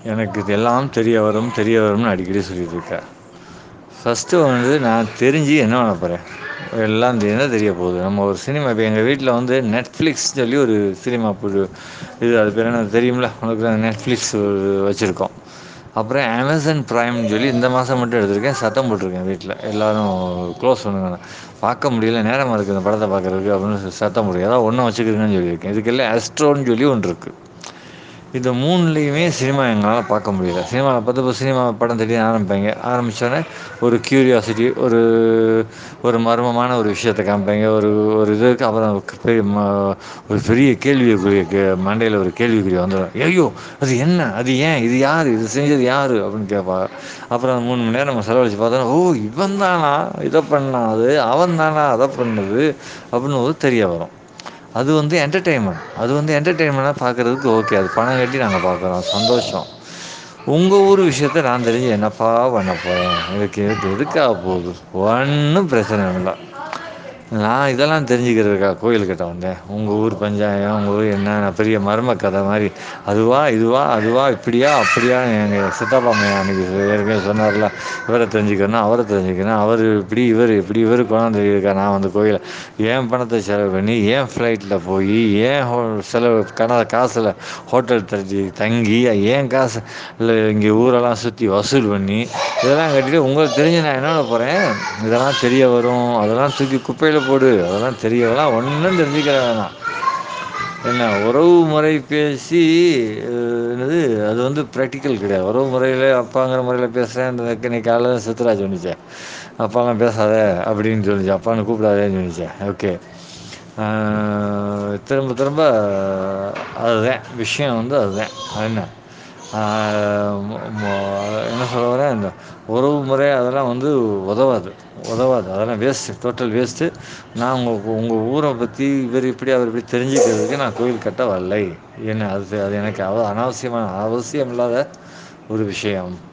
எனக்கு இதெல்லாம் தெரிய வரும் தெரிய வரும்னு அடிக்கடி சொல்லிட்ருக்க ஃபஸ்ட்டு வந்து நான் தெரிஞ்சு என்ன பண்ண போறேன் எல்லாம் என்ன தெரிய போகுது நம்ம ஒரு சினிமா இப்போ எங்கள் வீட்டில் வந்து நெட்ஃப்ளிக்ஸ் சொல்லி ஒரு சினிமா புது இது அது பேர் என்ன தெரியும்ல உனக்கு நெட்ஃப்ளிக்ஸ் வச்சுருக்கோம் அப்புறம் அமேசான் ப்ரைம்னு சொல்லி இந்த மாதம் மட்டும் எடுத்திருக்கேன் சத்தம் போட்டிருக்கேன் வீட்டில் எல்லோரும் க்ளோஸ் பண்ணுங்க பார்க்க முடியல நேரமாக இருக்குது இந்த படத்தை பார்க்குறதுக்கு அப்படின்னு சத்தம் போட்டு ஏதாவது ஒன்றை வச்சுக்கிருங்கன்னு சொல்லியிருக்கேன் இதுக்கெல்லாம் ஆஸ்ட்ரோன்னு சொல்லி ஒன்று இருக்குது இந்த மூணுலேயுமே சினிமா எங்களால் பார்க்க முடியல சினிமாவில் பார்த்து இப்போ சினிமா படம் திடீர்னு ஆரம்பிப்பாங்க ஆரம்பித்தோடனே ஒரு க்யூரியாசிட்டி ஒரு ஒரு மர்மமான ஒரு விஷயத்த காமிப்பாங்க ஒரு ஒரு இது இருக்குது அப்புறம் பெரிய ம ஒரு பெரிய கேள்விக்குரிய கே மண்டையில் ஒரு கேள்விக்குறி வந்துடும் ஐயோ அது என்ன அது ஏன் இது யார் இது செஞ்சது யார் அப்படின்னு கேட்பாங்க அப்புறம் மூணு மணி நேரம் நம்ம செலவழித்து பார்த்தோன்னா ஓ இவன் தானா இதை பண்ணான் அது அவன் தானா அதை பண்ணது அப்படின்னு ஒரு தெரிய வரும் அது வந்து என்டர்டெயின்மெண்ட் அது வந்து என்டர்டெயின்மெண்ட்டாக பார்க்குறதுக்கு ஓகே அது பணம் கட்டி நாங்கள் பார்க்குறோம் சந்தோஷம் உங்கள் ஊர் விஷயத்த நான் தெரிஞ்சு என்னப்பா பண்ண போகிறேன் இதுக்கு எதுக்கு எதுக்காக போகுது ஒன்றும் பிரச்சனை இல்லை நான் இதெல்லாம் தெரிஞ்சுக்கிறதுக்கா கோயில்கிட்ட வந்தேன் உங்கள் ஊர் பஞ்சாயம் உங்கள் ஊர் என்ன பெரிய மர்ம கதை மாதிரி அதுவா இதுவா அதுவா இப்படியா அப்படியா எங்கள் சித்தப்பா மையா அன்றைக்கி ஏற்கனவே சொன்னார்ல இவரை தெரிஞ்சுக்கணும் அவரை தெரிஞ்சுக்கணும் அவர் இப்படி இவர் இப்படி இவர் குழந்தை இருக்கா நான் வந்து கோயிலை ஏன் பணத்தை செலவு பண்ணி ஏன் ஃப்ளைட்டில் போய் ஏன் ஹோ செலவு கன காசில் ஹோட்டல் தங்கி தங்கி ஏன் காசு இல்லை இங்கே ஊரெல்லாம் சுற்றி வசூல் பண்ணி இதெல்லாம் கட்டிட்டு உங்களுக்கு தெரிஞ்சு நான் என்ன பண்ண போகிறேன் இதெல்லாம் தெரிய வரும் அதெல்லாம் தூக்கி குப்பையில் போடு அதெல்லாம் தெரியவெல்லாம் ஒன்றும் தெரிஞ்சுக்கிற வேணாம் என்ன உறவு முறை பேசி என்னது அது வந்து ப்ராக்டிக்கல் கிடையாது உறவு முறையில் அப்பாங்கிற முறையில் பேசுகிறேன் இந்த இன்னைக்கு காலையில் சித்ராஜ் சொன்னிச்சேன் அப்பாலாம் பேசாத அப்படின்னு சொல்லிச்சு அப்பான்னு கூப்பிடாதேன்னு சொன்னிச்சேன் ஓகே திரும்ப திரும்ப அதுதான் விஷயம் வந்து அதுதான் அது என்ன என்ன சொல்ல வரேன் இந்த உறவு முறை அதெல்லாம் வந்து உதவாது உதவாது அதெல்லாம் வேஸ்ட்டு டோட்டல் வேஸ்ட்டு நான் உங்கள் உங்கள் ஊரை பற்றி இவர் இப்படி அவர் இப்படி தெரிஞ்சுக்கிறதுக்கு நான் கோயில் கட்ட வரலை என்ன அது அது எனக்கு அவ அனாவசியமான அவசியம் இல்லாத ஒரு விஷயம்